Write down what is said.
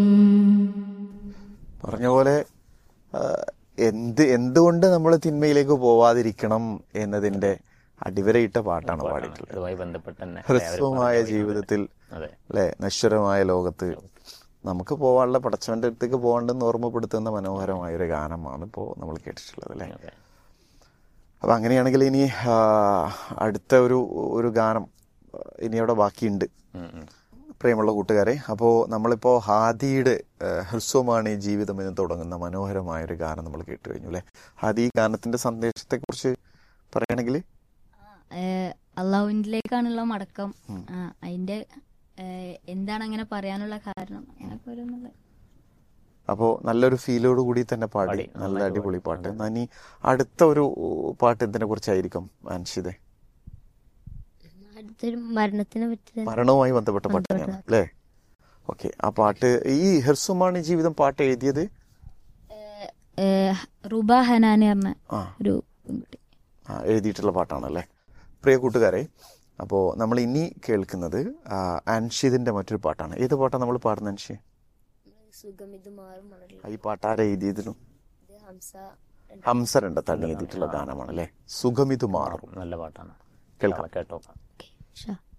പറഞ്ഞ പോലെ ആ, എന്ത് എന്തുകൊണ്ട് നമ്മൾ തിന്മയിലേക്ക് പോവാതിരിക്കണം എന്നതിന്റെ അടിവരയിട്ട പാട്ടാണ് പാടിയിട്ടുള്ളത് അതുമായി ബന്ധപ്പെട്ട് തന്നെ ഹ്രസ്വമായ ജീവിതത്തിൽ അതെ അല്ലെ നശ്വരമായ ലോകത്ത് നമുക്ക് പോകാനുള്ള പടച്ചവന്റെ അടുത്തേക്ക് പോകണ്ടെന്ന് ഓർമ്മപ്പെടുത്തുന്ന മനോഹരമായ ഒരു ഗാനമാണ് ഇപ്പോൾ നമ്മൾ കേട്ടിട്ടുള്ളത് അല്ലേ അതെ അപ്പൊ അങ്ങനെയാണെങ്കിൽ ഇനി ആ, അടുത്ത ഒരു ഒരു ഗാനം ആ, ഇനി അവിടെ ബാക്കിയുണ്ട് ഉം, ഉം. പ്രിയമുള്ള കൂട്ടുകാരെ അപ്പോൾ നമ്മളിപ്പോൾ ഹാദിയുടെ ആ, ഹ്രസ്വമാണ് ഈ ജീവിതം എന്ന് തുടങ്ങുന്ന മനോഹരമായ ഒരു ഗാനം നമ്മൾ കേട്ട് കഴിഞ്ഞു അല്ലേ ഹാദി ഈ ഗാനത്തിന്റെ സന്ദേശത്തെ കുറിച്ച് പറയുകയാണെങ്കിൽ അള്ളാഹുവിലേക്കാണുള്ള മടക്കം ആ, അതിന്റെ ഏ, എന്താണ് അങ്ങനെ പറയാനുള്ള കാരണം അങ്ങനൊക്കെ ഓരോന്നുള്ള അപ്പോൾ നല്ലൊരു ഫീലോട് കൂടി തന്നെ പാടി പാടി, നല്ല നന്നായിട്ട് അടിപൊളി പാട്ട് എന്നാ ഇനി അടുത്ത ഒരു പാട്ട് എന്തിനെ കുറിച്ചായിരിക്കും അൻഷിതെ അടുത്തൊരു മരണത്തിനെ പറ്റി തന്നെ മരണവുമായി ബന്ധപ്പെട്ട പാട്ട് തന്നെയാണ് അല്ലേ ഓക്കെ ആ പാട്ട് ഈ ഹെർസുമാണ് ജീവിതം പാട്ട് എഴുതിയത് ഏ, റുബ ഹനാനി പറഞ്ഞ ആ ഒരു പെൺകുട്ടി ആ, എഴുതിയിട്ടുള്ള പാട്ടാണല്ലേ പ്രിയ കൂട്ടുകാരെ അപ്പോൾ നമ്മൾ ഇനി കേൾക്കുന്നത് ആ, അൻഷിദിന്റെ മറ്റൊരു പാട്ടാണ് ഏത് പാട്ടാണ് നമ്മൾ പാടുന്നത് അൻഷി സുഖം ഇത് മാറും മണലിൽ ആ, ഈ പാട്ടാരെ എഴുതിയതിനും ഇത് ഹംസ ഹംസരണ്ട തള്ളി എഴുതിയിട്ടുള്ള ഗാനമാണ് അല്ലേ സുഖമിതു മാറും നല്ല പാട്ടാണ് കേൾക്കാം കേട്ടോ ഷാ